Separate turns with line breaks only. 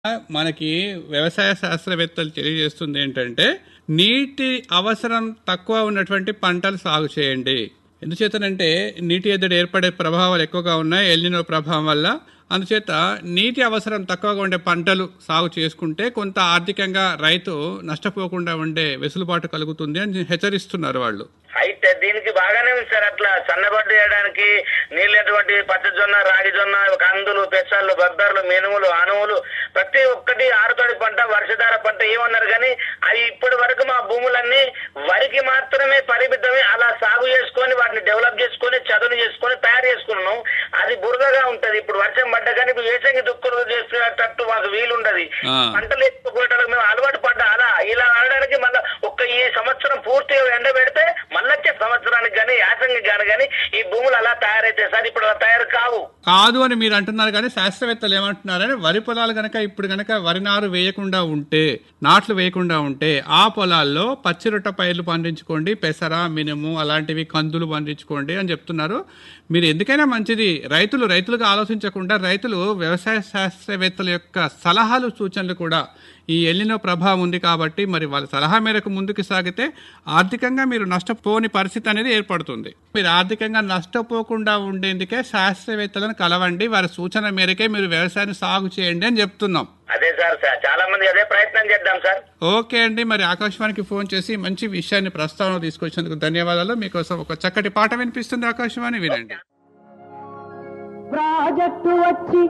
మనకి వ్యవసాయ శాస్త్రవేత్తలు తెలియజేస్తుంది ఏంటంటే నీటి అవసరం తక్కువ ఉన్నటువంటి పంటలు సాగు చేయండి ఎందుచేతనంటే నీటి ఎద్దడి ఏర్పడే ప్రభావాలు ఎక్కువగా ఉన్నాయి ఎల్నినో ప్రభావం వల్ల అందుచేత నీటి అవసరం తక్కువగా ఉండే పంటలు సాగు చేసుకుంటే కొంత ఆర్థికంగా రైతు నష్టపోకుండా ఉండే వెసులుబాటు కలుగుతుంది అని హెచ్చరిస్తున్నారు వాళ్ళు
అయితే దీనికి బాగానే ఉంది సార్ అట్లా సన్నబడ్డు చేయడానికి నీళ్ళటువంటి పచ్చజొన్న రాగి జొన్న కందులు పెసళ్ళు బొబ్బర్లు మినుములు అనువులు ప్రతి ఒక్కటి ఆరుతడి పంట వర్షధార పంట ఏమన్నారు కానీ అవి ఇప్పటి వరకు మా భూములన్నీ వరికి మాత్రమే పరిమితమే అలా సాగు చేసుకొని వాటిని డెవలప్ చేసుకొని చదును చేసుకొని తయారు చేసుకున్నాం అది బురదగా ఉంటది ఇప్పుడు వర్షం పడ్డ కానీ ఇప్పుడు వేసంగి దుక్కులు చేసుకునేటట్టు మాకు వీలుండదు
ఆ.
పంటలు ఎక్కువ మేము అలవాటు పడ్డా అలా ఇలా ఆడడానికి మళ్ళీ ఒక్క ఈ సంవత్సరం పూర్తిగా ఎండ పెడితే మళ్ళొచ్చే సంవత్సరానికి కానీ యాసంగి గాని కానీ ఈ భూములు అలా తయారైతే సార్ ఇప్పుడు అలా తయారు కావు
కాదు అని మీరు అంటున్నారు కానీ శాస్త్రవేత్తలు ఏమంటున్నారని వరి పొలాలు గనక ఇప్పుడు గనక వరి నారు వేయకుండా ఉంటే నాట్లు వేయకుండా ఉంటే ఆ పొలాల్లో పచ్చిరొట్ట పైర్లు పండించుకోండి పెసర మినుము అలాంటివి కందులు పండించుకోండి అని చెప్తున్నారు మీరు ఎందుకైనా మంచిది రైతులు రైతులుగా ఆలోచించకుండా రైతులు వ్యవసాయ శాస్త్రవేత్తల యొక్క సలహాలు సూచనలు కూడా ఈ ఎల్లినో ప్రభావం ఉంది కాబట్టి మరి వాళ్ళ సలహా మేరకు ముందుకు సాగితే ఆర్థికంగా మీరు నష్టపోని పరిస్థితి అనేది ఏర్పడుతుంది మీరు ఆర్థికంగా నష్టపోకుండా ఉండేందుకే శాస్త్రవేత్తలను కలవండి వారి సూచన మేరకే మీరు వ్యవసాయాన్ని సాగు చేయండి అని చెప్తున్నాం
అదే సార్ సార్ చాలా మంది అదే ప్రయత్నం చేద్దాం సార్
ఓకే అండి మరి ఆకాశవాణికి ఫోన్ చేసి మంచి విషయాన్ని ప్రస్తావన తీసుకొచ్చినందుకు ధన్యవాదాలు మీకోసం ఒక చక్కటి పాట వినిపిస్తుంది ఆకాశవాణి వినండి
ప్రాజెక్టు వచ్చి